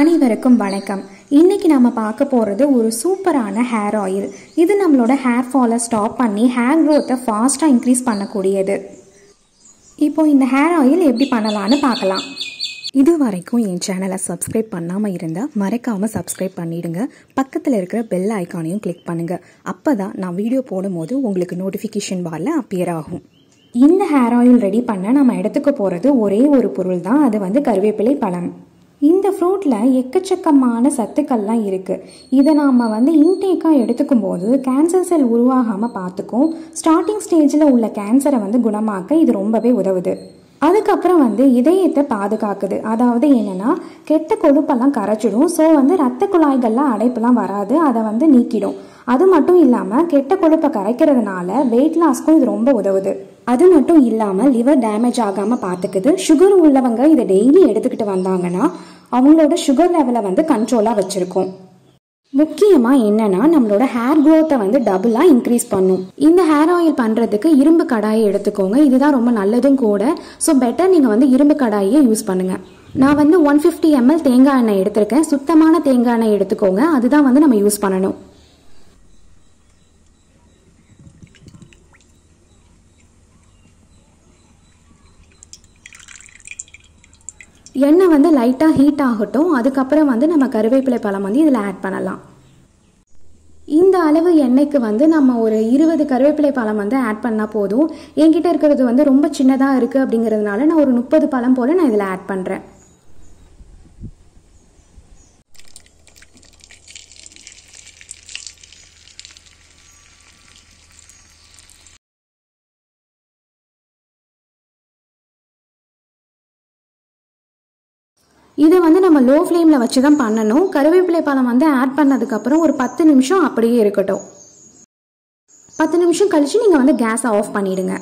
அனைவருக்கும் வணக்கம் இன்னைக்கு நம்ம பார்க்க போகிறது ஒரு சூப்பரான ஹேர் ஆயில் இது நம்மளோட ஹேர் ஃபாலை ஸ்டாப் பண்ணி ஹேர் க்ரோத்தை ஃபாஸ்ட்டாக இன்க்ரீஸ் பண்ணக்கூடியது இப்போ இந்த ஹேர் ஆயில் எப்படி பண்ணலான்னு பார்க்கலாம் இது வரைக்கும் என் சேனலை சப்ஸ்கிரைப் பண்ணாமல் இருந்தால் மறக்காமல் சப்ஸ்கிரைப் பண்ணிடுங்க பக்கத்தில் இருக்கிற பெல் ஐக்கானையும் கிளிக் பண்ணுங்கள் அப்போ தான் நான் வீடியோ போடும்போது உங்களுக்கு நோட்டிஃபிகேஷன் பாரில் அப்பியர் ஆகும் இந்த ஹேர் ஆயில் ரெடி பண்ண நம்ம எடுத்துக்க போகிறது ஒரே ஒரு பொருள் தான் அது வந்து கருவேப்பிலை பழம் இந்த ஃப்ரூட்டில் எக்கச்சக்கமான சத்துக்கள்லாம் இருக்குது இதை நாம் வந்து இன்டேக்காக எடுத்துக்கும் போது கேன்சர் செல் உருவாகாமல் பார்த்துக்கும் ஸ்டார்டிங் ஸ்டேஜில் உள்ள கேன்சரை வந்து குணமாக்க இது ரொம்பவே உதவுது அதுக்கப்புறம் வந்து இதயத்தை பாதுகாக்குது அதாவது என்னன்னா கெட்ட கொழுப்பெல்லாம் கரைச்சிடும் ஸோ வந்து ரத்த குழாய்கள்லாம் அடைப்புலாம் வராது அதை வந்து நீக்கிடும் அது மட்டும் இல்லாமல் கெட்ட கொழுப்பை கரைக்கிறதுனால வெயிட் லாஸ்க்கும் இது ரொம்ப உதவுது அது மட்டும் இல்லாமல் லிவர் டேமேஜ் ஆகாமல் பார்த்துக்குது சுகர் உள்ளவங்க இதை டெய்லி எடுத்துக்கிட்டு வந்தாங்கன்னா அவங்களோட சுகர் லெவலை வந்து கண்ட்ரோலாக வச்சுருக்கும் முக்கியமாக என்னன்னா நம்மளோட ஹேர் க்ரோத்தை வந்து டபுளாக இன்க்ரீஸ் பண்ணும் இந்த ஹேர் ஆயில் பண்ணுறதுக்கு இரும்பு கடாயை எடுத்துக்கோங்க இதுதான் ரொம்ப நல்லதும் கூட ஸோ பெட்டர் நீங்கள் வந்து இரும்பு கடாயை யூஸ் பண்ணுங்க நான் வந்து ஒன் ஃபிஃப்டி எம்எல் தேங்காய் எண்ணெய் எடுத்திருக்கேன் சுத்தமான தேங்காய் எண்ணெய் எடுத்துக்கோங்க அதுதான் வந்து நம்ம யூஸ் பண்ணணும் எண்ணெய் வந்து லைட்டாக ஹீட் ஆகட்டும் அதுக்கப்புறம் வந்து நம்ம கருவேப்பிலை பழம் வந்து இதில் ஆட் பண்ணலாம் இந்த அளவு எண்ணெய்க்கு வந்து நம்ம ஒரு இருபது கருவேப்பிலை பழம் வந்து ஆட் பண்ணால் போதும் என்கிட்ட இருக்கிறது வந்து ரொம்ப சின்னதாக இருக்குது அப்படிங்கிறதுனால நான் ஒரு முப்பது பழம் போல் நான் இதில் ஆட் பண்ணுறேன் இதை வந்து நம்ம லோ ஃப்ளேமில் வச்சு தான் பண்ணணும் கருவேப்பிலை பழம் வந்து ஆட் பண்ணதுக்கப்புறம் ஒரு பத்து நிமிஷம் அப்படியே இருக்கட்டும் பத்து நிமிஷம் கழித்து நீங்கள் வந்து கேஸை ஆஃப் பண்ணிவிடுங்க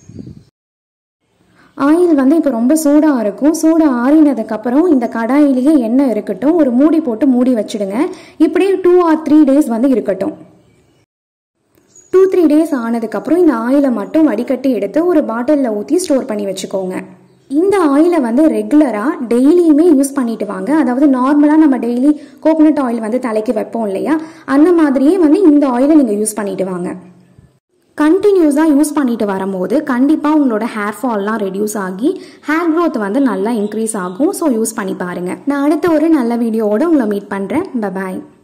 ஆயில் வந்து இப்போ ரொம்ப சூடாக இருக்கும் சூடு ஆறினதுக்கப்புறம் இந்த கடாயிலேயே எண்ணெய் இருக்கட்டும் ஒரு மூடி போட்டு மூடி வச்சுடுங்க இப்படியே டூ ஆர் த்ரீ டேஸ் வந்து இருக்கட்டும் டூ த்ரீ டேஸ் ஆனதுக்கப்புறம் இந்த ஆயிலை மட்டும் வடிகட்டி எடுத்து ஒரு பாட்டிலில் ஊற்றி ஸ்டோர் பண்ணி வச்சுக்கோங்க இந்த ஆயிலை வந்து ரெகுலராக டெய்லியுமே யூஸ் பண்ணிட்டு வாங்க அதாவது நார்மலாக நம்ம டெய்லி கோகோனட் ஆயில் வந்து தலைக்கு வைப்போம் இல்லையா அந்த மாதிரியே வந்து இந்த ஆயிலை நீங்கள் யூஸ் பண்ணிட்டு வாங்க கண்டினியூஸாக யூஸ் பண்ணிட்டு வரும்போது கண்டிப்பாக உங்களோட ஹேர் ஃபால்லாம் ரெடியூஸ் ஆகி ஹேர் க்ரோத் வந்து நல்லா இன்க்ரீஸ் ஆகும் ஸோ யூஸ் பண்ணி பாருங்கள் நான் அடுத்த ஒரு நல்ல வீடியோவோட உங்களை மீட் பண்ணுறேன் பாய்